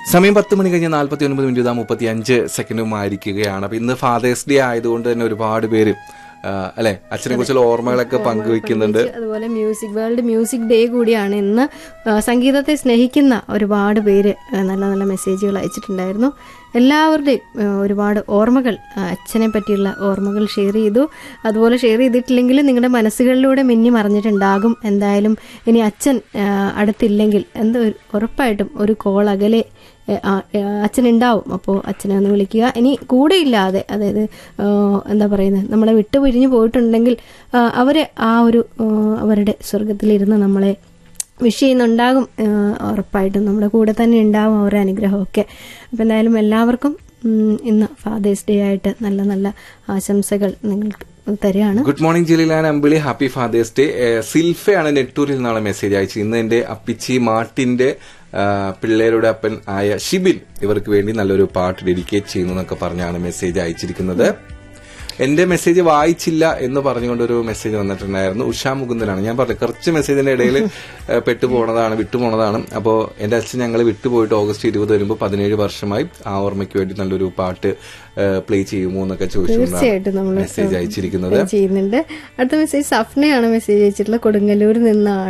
സമയം പത്ത് മണി കഴിഞ്ഞ് നാൽപ്പത്തി ഒൻപത് മിനിറ്റ് ഇതാ മുപ്പത്തി അഞ്ച് സെക്കൻഡുമായിരിക്കുകയാണ് അപ്പൊ ഇന്ന് ഫാദേഴ്സ് ഡേ ആയതുകൊണ്ട് തന്നെ ഒരുപാട് പേര് ആ, അല്ലെ അച്ഛനെ കുറിച്ചുള്ള ഓർമ്മകളൊക്കെ പങ്കുവെക്കുന്നുണ്ട് അതുപോലെ മ്യൂസിക് വേൾഡ് മ്യൂസിക് ഡേ കൂടിയാണ് ഇന്ന് ആ, സംഗീതത്തെ സ്നേഹിക്കുന്ന ഒരുപാട് പേര് ആ, നല്ല നല്ല മെസ്സേജുകൾ അയച്ചിട്ടുണ്ടായിരുന്നു എല്ലാവരുടെയും ആ, ഒരുപാട് ഓർമ്മകൾ ആ, അച്ഛനെ പറ്റിയുള്ള ഓർമ്മകൾ ഷെയർ ചെയ്തു അതുപോലെ ഷെയർ ചെയ്തിട്ടില്ലെങ്കിലും നിങ്ങളുടെ മനസ്സുകളിലൂടെ മിന്നി മറിഞ്ഞിട്ടുണ്ടാകും എന്തായാലും ഇനി അച്ഛൻ ആ, അടുത്തില്ലെങ്കിൽ എന്തോ ഒരു- ഉറപ്പായിട്ടും ഒരു കോൾ അകലെ ഏ, ആ, ഏ, അച്ഛനുണ്ടാവും അപ്പോൾ അച്ഛനെ ഒന്ന് വിളിക്കുക ഇനി കൂടെ ഇല്ലാതെ അതായത് ആ, എന്താ പറയുന്നത് നമ്മളെ വിട്ടുപിരിഞ്ഞു പോയിട്ടുണ്ടെങ്കിൽ ആ, അവരെ ആ ഒരു ആ, അവരുടെ സ്വർഗത്തിലിരുന്ന് നമ്മളെ വിഷ് ചെയ്യുന്നുണ്ടാകും ആ, ഉറപ്പായിട്ടും നമ്മുടെ കൂടെ തന്നെ ഉണ്ടാവും അവരുടെ അനുഗ്രഹമൊക്കെ അപ്പം എന്തായാലും എല്ലാവർക്കും ഉം, ഇന്ന് ഫാദേഴ്സ് ഡേ ആയിട്ട് നല്ല നല്ല ആശംസകൾ നിങ്ങൾക്ക് തരികയാണ് ഗുഡ് മോർണിംഗ് ജിലിലാൻ അമ്പിളി ഹാപ്പി ഫാദേഴ്സ് ഡേ സിൽഫയാണ് നെട്ടൂരിൽ നിന്നാണ് മെസ്സേജ് അയച്ചത് ഇന്ന് എന്റെ അപ്പിച്ചി മാട്ടിന്റെ ആ, പിള്ളേരുടെ അപ്പൻ ആയ ഷിബിൻ ഇവർക്ക് വേണ്ടി നല്ലൊരു പാട്ട് ഡെഡിക്കേറ്റ് ചെയ്യുന്നു എന്നൊക്കെ പറഞ്ഞാണ് മെസ്സേജ് അയച്ചിരിക്കുന്നത് എന്റെ മെസ്സേജ് വായിച്ചില്ല എന്ന് പറഞ്ഞുകൊണ്ട് ഒരു മെസ്സേജ് വന്നിട്ടുണ്ടായിരുന്നു ഉഷാ മുകുന്ദനാണ് ഞാൻ പറഞ്ഞു കുറച്ച് മെസ്സേജിന്റെ ഇടയിൽ പെട്ടുപോണതാണ് വിട്ടുപോണതാണ് അപ്പോൾ എന്റെ അച്ഛൻ ഞങ്ങൾ വിട്ടുപോയിട്ട് ഓഗസ്റ്റ് ഇരുപത് വരുമ്പോൾ പതിനേഴ് വർഷമായി ആ ഓർമ്മയ്ക്ക് വേണ്ടി നല്ലൊരു പാട്ട് പ്ലേ ചെയ്യുമോ എന്നൊക്കെ തീർച്ചയായിട്ടും ചോദിച്ചുകൊണ്ടാണ് നമ്മൾ മെസ്സേജ് അയച്ചിരിക്കുന്നത് ചെയ്യുന്നുണ്ട് അടുത്ത മെസ്സേജ് സഫ്നയാണ് മെസ്സേജ് അയച്ചിട്ടുള്ളത് കൊടുങ്ങല്ലൂരിൽ നിന്നാണ്